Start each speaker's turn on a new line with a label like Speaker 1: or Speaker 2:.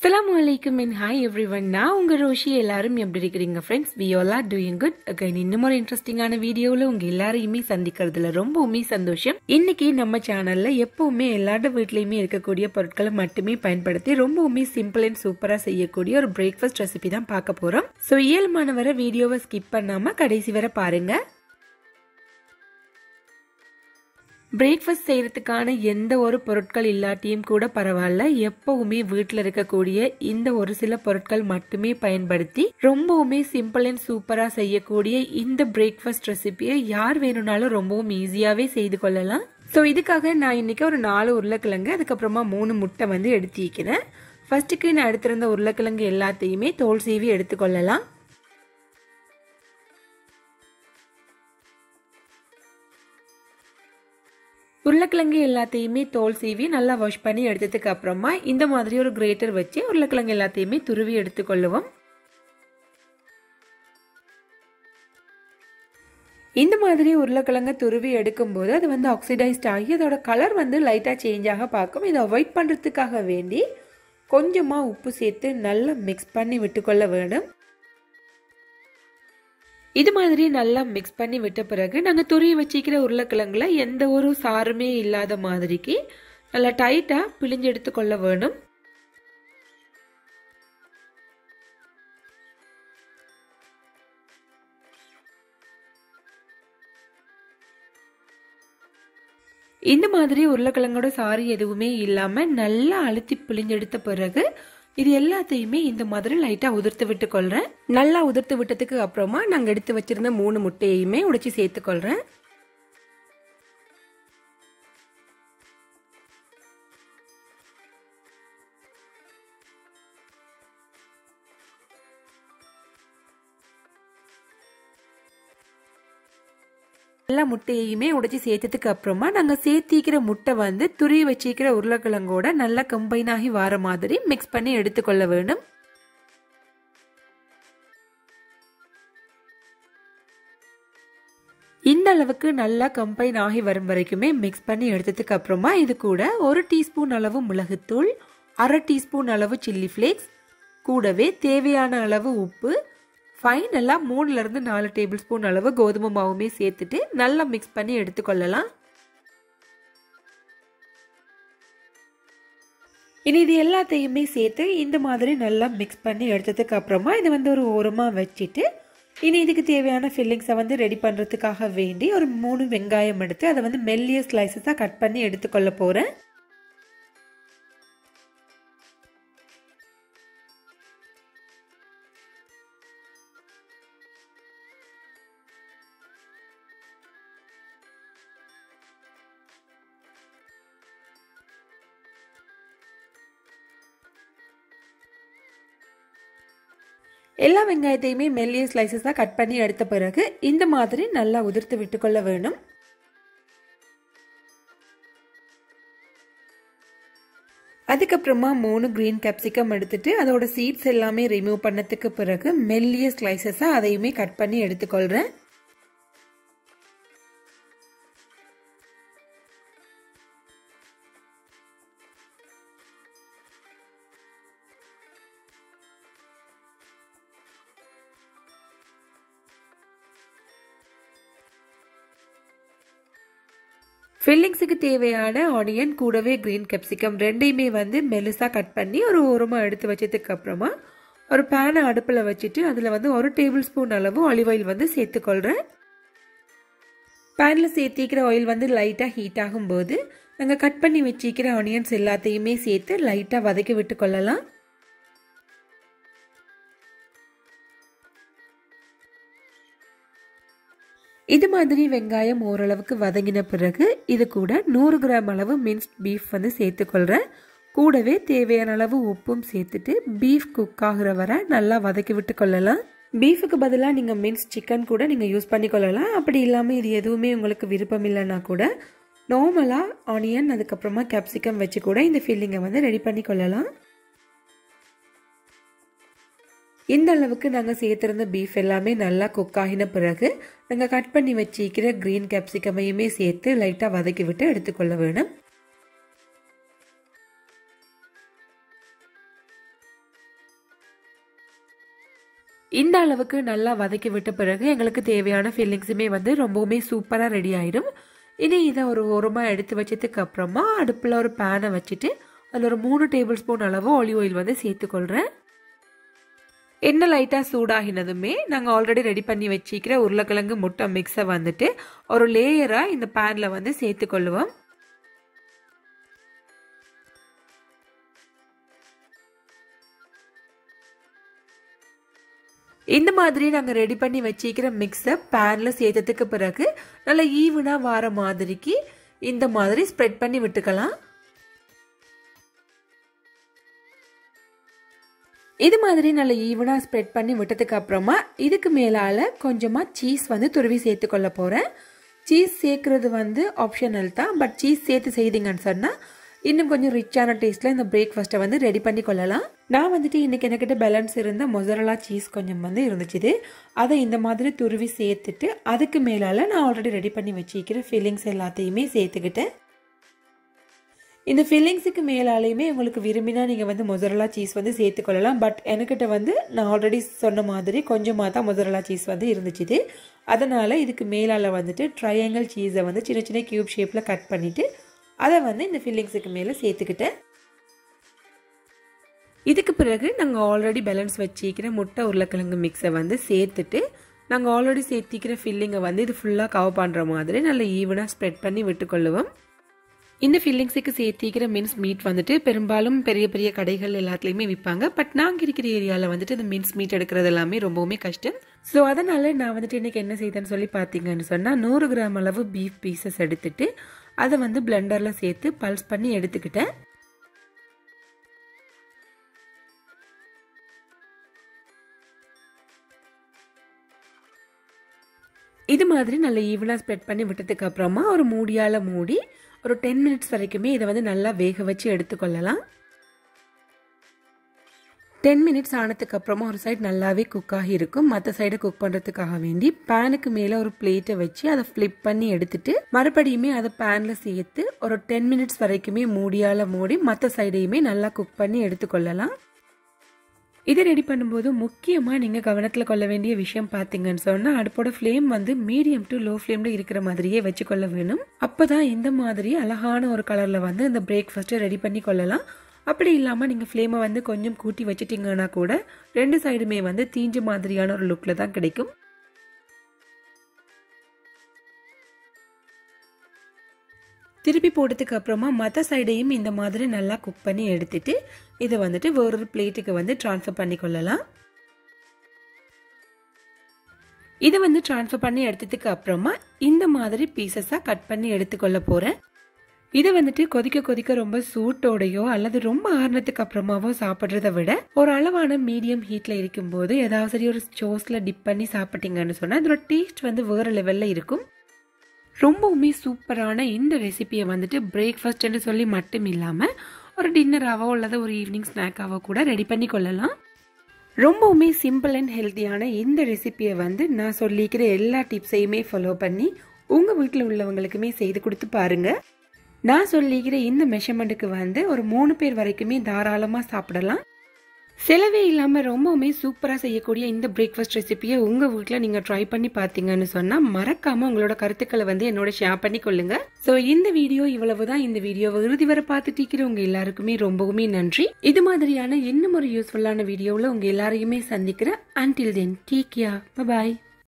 Speaker 1: அஸ்ஸலாமு அலைக்கும் and hi every one நான் உங்கள் ரோஷி எல்லாரும் எப்படி இருக்கிறீங்க friends we all are doing good again இன்னும் ஒரு இன்ட்ரெஸ்டிங்கான வீடியோவில் உங்கள் எல்லாரையுமே சந்திக்கிறதுல ரொம்பவுமே சந்தோஷம் இன்னைக்கு நம்ம சேனலில் எப்பவுமே எல்லாரோட வீட்லேயுமே இருக்கக்கூடிய பொருட்களை மட்டுமே பயன்படுத்தி ரொம்பவுமே சிம்பிள் அண்ட் சூப்பராக செய்யக்கூடிய ஒரு பிரேக்ஃபாஸ்ட் ரெசிபி தான் பார்க்க போகிறோம் ஸோ இயல்பான வர வீடியோவை ஸ்கிப் பண்ணாமல் கடைசி வரை பாருங்கள் பிரேக்ஃபாஸ்ட் செய்யறதுக்கான எந்த ஒரு பொருட்கள் இல்லாட்டியும் கூட பரவாயில்ல எப்பவுமே வீட்டில் இருக்கக்கூடிய இந்த ஒரு சில பொருட்கள் மட்டுமே பயன்படுத்தி ரொம்பவுமே சிம்பிள் அண்ட் சூப்பராக செய்யக்கூடிய இந்த பிரேக்ஃபாஸ்ட் ரெசிபியை யார் வேணும்னாலும் ரொம்பவும் ஈஸியாகவே செய்து கொள்ளலாம் ஸோ இதுக்காக நான் இன்னைக்கு ஒரு நாலு உருளைக்கிழங்கு அதுக்கப்புறமா மூணு முட்டை வந்து எடுத்து வைக்கிறேன் ஃபர்ஸ்ட்டுக்கு நான் எடுத்திருந்த உருளைக்கிழங்கு எல்லாத்தையுமே தோல் சீவி எடுத்துக்கொள்ளலாம் உருளைக்கிழங்கு எல்லாத்தையுமே தோல் சீவி நல்லா வாஷ் பண்ணி எடுத்ததுக்கு அப்புறமா இந்த மாதிரி ஒரு கிரேட்டர் வச்சு உருளைக்கிழங்கு எல்லாத்தையுமே துருவி எடுத்துக்கொள்ளுவோம் இந்த மாதிரி உருளைக்கிழங்க துருவி எடுக்கும்போது அது வந்து ஆக்சிடைஸ்ட் ஆகி அதோட கலர் வந்து லைட்டாக சேஞ்ச் ஆக பார்க்கும் இதை அவாய்ட் பண்ணுறதுக்காக வேண்டி கொஞ்சமாக உப்பு சேர்த்து நல்லா மிக்ஸ் பண்ணி விட்டுக்கொள்ள வேண்டும் இது மாதிரி நல்லா மிக்ஸ் பண்ணி விட்ட பிறகு நாங்கள் துருவி வச்சிக்கிற உருளைக்கிழங்குல எந்த ஒரு சாருமே இல்லாத மாதிரிக்கு நல்லா டைட்டாக பிழிஞ்சு எடுத்துக்கொள்ள வேணும் இந்த மாதிரி உருளைக்கிழங்கோட சாறு எதுவுமே இல்லாமல் நல்லா அழுத்தி பிழிஞ்செடுத்த பிறகு இது எல்லாத்தையுமே இந்த மாதிரி லைட்டாக உதிர்த்து விட்டு கொள்கிறேன் நல்லா உதிர்த்து விட்டதுக்கு அப்புறமா நாங்கள் எடுத்து வச்சிருந்த மூணு முட்டையுமே உடைச்சி சேர்த்துக்கொள்கிறேன் எல்லா முட்டையுமே உடைச்சி சேர்த்ததுக்கு அப்புறமா நாங்கள் சேர்த்திக்கிற முட்டை வந்து துருவி வச்சிக்கிற உருளைக்கிழங்கோட நல்லா கம்பைன் ஆகி வர மாதிரி மிக்ஸ் பண்ணி எடுத்துக்கொள்ள வேண்டும் இந்த அளவுக்கு நல்லா கம்பைன் ஆகி வரும் வரைக்குமே மிக்ஸ் பண்ணி எடுத்ததுக்கு அப்புறமா இது கூட ஒரு டீஸ்பூன் அளவு மிளகுத்தூள் அரை டீஸ்பூன் அளவு சில்லி ஃப்ளேக்ஸ் கூடவே தேவையான அளவு உப்பு ஃபைனலாக மூணுலேருந்து நாலு டேபிள் ஸ்பூன் அளவு கோதுமை மாவுமே சேர்த்துட்டு நல்லா மிக்ஸ் பண்ணி எடுத்துக்கொள்ளலாம் இனி இது எல்லாத்தையுமே சேர்த்து இந்த மாதிரி நல்லா மிக்ஸ் பண்ணி எடுத்ததுக்கு அப்புறமா இது வந்து ஒரு ஓரமாக வச்சுட்டு இனி இதுக்கு தேவையான ஃபில்லிங்ஸை வந்து ரெடி பண்ணுறதுக்காக வேண்டி ஒரு மூணு வெங்காயம் எடுத்து அதை வந்து மெல்லிய ஸ்லைசஸாக கட் பண்ணி எடுத்துக்கொள்ள போகிறேன் எல்லா வெங்காயத்தையுமே மெல்லிய ஸ்லைசஸாக கட் பண்ணி எடுத்த பிறகு இந்த மாதிரி நல்லா உதிர்த்து விட்டுக்கொள்ள வேணும் அதுக்கப்புறமா மூணு க்ரீன் கேப்சிகம் எடுத்துட்டு அதோட சீட்ஸ் எல்லாமே ரிமூவ் பண்ணதுக்கு பிறகு மெல்லிய ஸ்லைசஸாக அதையுமே கட் பண்ணி எடுத்துக்கொள்கிறேன் ஃபில்லிங்ஸுக்கு தேவையான ஆனியன் கூடவே க்ரீன் கேப்சிகம் ரெண்டையுமே வந்து மெலிசாக கட் பண்ணி ஒரு ஓரமாக எடுத்து வச்சதுக்கு அப்புறமா ஒரு பேனை அடுப்பில் வச்சுட்டு அதில் வந்து ஒரு டேபிள் ஸ்பூன் அளவு ஆலிவ் ஆயில் வந்து சேர்த்துக்கொள்கிறேன் பேனில் சேர்த்திக்கிற ஆயில் வந்து லைட்டாக ஹீட் ஆகும்போது நாங்கள் கட் பண்ணி வச்சிக்கிற ஆனியன்ஸ் எல்லாத்தையுமே சேர்த்து லைட்டாக வதக்கி விட்டு கொள்ளலாம் இது மாதிரி வெங்காயம் ஓரளவுக்கு வதங்கின பிறகு இது கூட நூறு கிராம் அளவு மின்ஸ்ட் பீஃப் வந்து சேர்த்துக்கொள்கிறேன் கூடவே தேவையான அளவு உப்பும் சேர்த்துட்டு பீஃப் குக் ஆகிற வரை நல்லா வதக்கி விட்டு கொள்ளலாம் பீஃபுக்கு பதிலாக நீங்கள் மின்ஸ் சிக்கன் கூட நீங்கள் யூஸ் பண்ணிக்கொள்ளலாம் அப்படி இல்லாமல் இது எதுவுமே உங்களுக்கு விருப்பம் இல்லைன்னா கூட நார்மலாக ஆனியன் அதுக்கப்புறமா கேப்சிகம் வச்சு கூட இந்த ஃபீல்லிங்கை வந்து ரெடி பண்ணி கொள்ளலாம் இந்த அளவுக்கு நாங்கள் சேர்த்துருந்த பீஃப் எல்லாமே நல்லா குக் ஆகின பிறகு நாங்கள் கட் பண்ணி வச்சிக்கிற க்ரீன் கேப்சிகமையுமே சேர்த்து லைட்டாக வதக்கி விட்டு எடுத்துக்கொள்ள வேணும் இந்த அளவுக்கு நல்லா வதக்கி விட்ட பிறகு எங்களுக்கு தேவையான ஃபில்லிங்ஸுமே வந்து ரொம்பவுமே சூப்பராக ரெடி ஆயிடும் இனி இதை ஒரு ஓரமாக எடுத்து வச்சதுக்கு அப்புறமா அடுப்பில் ஒரு பேனை வச்சுட்டு அதில் ஒரு மூணு டேபிள் ஸ்பூன் அளவு ஒலிவ் ஆயில் வந்து சேர்த்துக்கொள்கிறேன் எண்ணெய் லைட்டாக சூடாகினதுமே நாங்கள் ஆல்ரெடி ரெடி பண்ணி வச்சிக்கிற உருளைக்கிழங்கு முட்டை மிக்ஸை வந்துட்டு ஒரு லேயராக இந்த பேனில் வந்து சேர்த்துக்கொள்ளுவோம் இந்த மாதிரி நாங்கள் ரெடி பண்ணி வச்சிக்கிற மிக்ஸை பேனில் சேர்த்ததுக்கு பிறகு நல்லா ஈவனாக வர மாதிரிக்கு இந்த மாதிரி ஸ்ப்ரெட் பண்ணி விட்டுக்கலாம் இது மாதிரி நல்ல ஈவனாக ஸ்ப்ரெட் பண்ணி விட்டதுக்கு அப்புறமா இதுக்கு மேலால் கொஞ்சமாக சீஸ் வந்து துருவி சேர்த்துக்கொள்ள போகிறேன் சீஸ் சேர்க்குறது வந்து ஆப்ஷனல் தான் பட் சீஸ் சேர்த்து செய்தீங்கன்னு சொன்னால் இன்னும் கொஞ்சம் ரிச்சான டேஸ்ட்டில் இந்த பிரேக்ஃபாஸ்ட்டை வந்து ரெடி பண்ணி கொள்ளலாம் நான் வந்துட்டு இன்றைக்கி எனக்கிட்ட பேலன்ஸ் இருந்த மொசரலா சீஸ் கொஞ்சம் வந்து இருந்துச்சு அதை இந்த மாதிரி துருவி சேர்த்துட்டு அதுக்கு மேலால் நான் ஆல்ரெடி ரெடி பண்ணி வச்சிருக்கிற ஃபில்லிங்ஸ் எல்லாத்தையுமே சேர்த்துக்கிட்டேன் இந்த ஃபில்லிங்ஸுக்கு மேலாலேயுமே உங்களுக்கு விரும்பினா நீங்கள் வந்து மொசரலா சீஸ் வந்து சேர்த்துக்கொள்ளலாம் பட் எனக்கிட்ட வந்து நான் ஆல்ரெடி சொன்ன மாதிரி கொஞ்சமாக தான் மொசரலா சீஸ் வந்து இருந்துச்சு அதனால் இதுக்கு மேலால் வந்துட்டு ட்ரையாங்கிள் சீஸை வந்து சின்ன சின்ன க்யூப் ஷேப்பில் கட் பண்ணிவிட்டு அதை வந்து இந்த ஃபில்லிங்ஸுக்கு மேலே சேர்த்துக்கிட்டேன் இதுக்கு பிறகு நாங்கள் ஆல்ரெடி பேலன்ஸ் வச்சிக்கிற முட்டை உருளைக்கிழங்கு மிக்ஸை வந்து சேர்த்துட்டு நாங்கள் ஆல்ரெடி சேர்த்திக்கிற ஃபில்லிங்கை வந்து இது ஃபுல்லாக கவர் பண்ணுற மாதிரி நல்ல ஈவனாக ஸ்ப்ரெட் பண்ணி விட்டுக்கொள்ளுவோம் இந்த ஃபில்லிங்ஸுக்கு சேர்த்திக்கிற மின்ஸ் மீட் வந்துட்டு பெரும்பாலும் பெரிய பெரிய கடைகள் எல்லாத்துலேயுமே விற்பாங்க பட் நாங்கள் இருக்கிற ஏரியாவில் வந்துட்டு இந்த மின்ஸ் மீட் எடுக்கிறது எல்லாமே ரொம்பவுமே கஷ்டம் ஸோ அதனால் நான் வந்துட்டு இன்றைக்கி என்ன செய்தேன்னு சொல்லி பார்த்தீங்கன்னு சொன்னால் நூறு கிராம் அளவு பீஃப் பீசஸ் எடுத்துட்டு அதை வந்து பிளெண்டரில் சேர்த்து பல்ஸ் பண்ணி எடுத்துக்கிட்டேன் இது மாதிரி நல்ல ஈவனாக ஸ்ப்ரெட் பண்ணி விட்டதுக்கு அப்புறமா ஒரு மூடியால் மூடி ஒரு டென் மினிட்ஸ் வரைக்குமே இதை வந்து நல்லா வேக வச்சு எடுத்துக்கொள்ளலாம் டென் மினிட்ஸ் ஆனதுக்கு அப்புறமா ஒரு சைடு நல்லாவே குக் ஆகி இருக்கும் மற்ற சைடை குக் பண்ணுறதுக்காக வேண்டி பேனுக்கு மேலே ஒரு பிளேட்டை வச்சு அதை ஃப்ளிப் பண்ணி எடுத்துட்டு மறுபடியுமே அதை பேனில் சேர்த்து ஒரு டென் மினிட்ஸ் வரைக்குமே மூடியால் மூடி மற்ற சைடையுமே நல்லா குக் பண்ணி எடுத்துக்கொள்ளலாம் இதை ரெடி பண்ணும்போது முக்கியமாக நீங்கள் கவனத்தில் கொள்ள வேண்டிய விஷயம் பார்த்தீங்கன்னு சொன்னால் அடுப்போட ஃப்ளேம் வந்து மீடியம் டு லோ ஃப்ளேமில் இருக்கிற மாதிரியே வச்சுக்கொள்ள வேணும் அப்போ தான் இந்த மாதிரி அழகான ஒரு கலரில் வந்து இந்த பிரேக்ஃபாஸ்ட்டை ரெடி பண்ணி கொள்ளலாம் அப்படி இல்லாமல் நீங்கள் ஃப்ளேமை வந்து கொஞ்சம் கூட்டி வச்சிட்டிங்கன்னா கூட ரெண்டு சைடுமே வந்து தீஞ்ச மாதிரியான ஒரு லுக்கில் தான் கிடைக்கும் திருப்பி போட்டதுக்கு அப்புறமா மற்ற சைடையும் இந்த மாதிரி நல்லா குக் பண்ணி எடுத்துட்டு இதை வந்துட்டு வேறொரு பிளேட்டுக்கு வந்து ட்ரான்ஸ்ஃபர் பண்ணி கொள்ளலாம் இதை வந்து ட்ரான்ஸ்ஃபர் பண்ணி எடுத்ததுக்கு அப்புறமா இந்த மாதிரி பீசஸாக கட் பண்ணி எடுத்துக்கொள்ள போகிறேன் இதை வந்துட்டு கொதிக்க கொதிக்க ரொம்ப சூட்டோடையோ அல்லது ரொம்ப ஆறுனதுக்கு அப்புறமாவோ சாப்பிட்றத விட ஒரு அளவான மீடியம் ஹீட்டில் இருக்கும்போது ஏதாவது சரி ஒரு சோஸில் டிப் பண்ணி சாப்பிட்டீங்கன்னு சொன்னால் அதோட டேஸ்ட் வந்து வேறு லெவலில் இருக்கும் ரொம்பவுமே சூப்பரான இந்த ரெசிபியை வந்துட்டு பிரேக்ஃபாஸ்ட்னு சொல்லி மட்டும் இல்லாமல் ஒரு டின்னராகவோ அல்லது ஒரு ஈவினிங் ஸ்நாக்காவோ கூட ரெடி பண்ணி கொள்ளலாம் ரொம்பவுமே சிம்பிள் அண்ட் ஹெல்த்தியான இந்த ரெசிபியை வந்து நான் சொல்லிக்கிற எல்லா டிப்ஸையுமே ஃபாலோ பண்ணி உங்கள் வீட்டில் உள்ளவங்களுக்குமே செய்து கொடுத்து பாருங்கள் நான் சொல்லிக்கிற இந்த மெஷர்மெண்ட்டுக்கு வந்து ஒரு மூணு பேர் வரைக்குமே தாராளமாக சாப்பிடலாம் செலவே இல்லாமல் ரொம்பவுமே சூப்பராக செய்யக்கூடிய இந்த பிரேக்ஃபாஸ்ட் ரெசிபியை உங்கள் வீட்டில் நீங்கள் ட்ரை பண்ணி பார்த்தீங்கன்னு சொன்னால் மறக்காமல் உங்களோட கருத்துக்களை வந்து என்னோட ஷேர் பண்ணி கொள்ளுங்க ஸோ இந்த வீடியோ இவ்வளவு தான் இந்த வீடியோவை இறுதி வரை பார்த்துட்டு இருக்கிறவங்க எல்லாருக்குமே ரொம்பவுமே நன்றி இது மாதிரியான இன்னும் ஒரு யூஸ்ஃபுல்லான வீடியோவில் உங்கள் எல்லாரையுமே சந்திக்கிறேன் அன்டில் தென் டேக் யா பாய்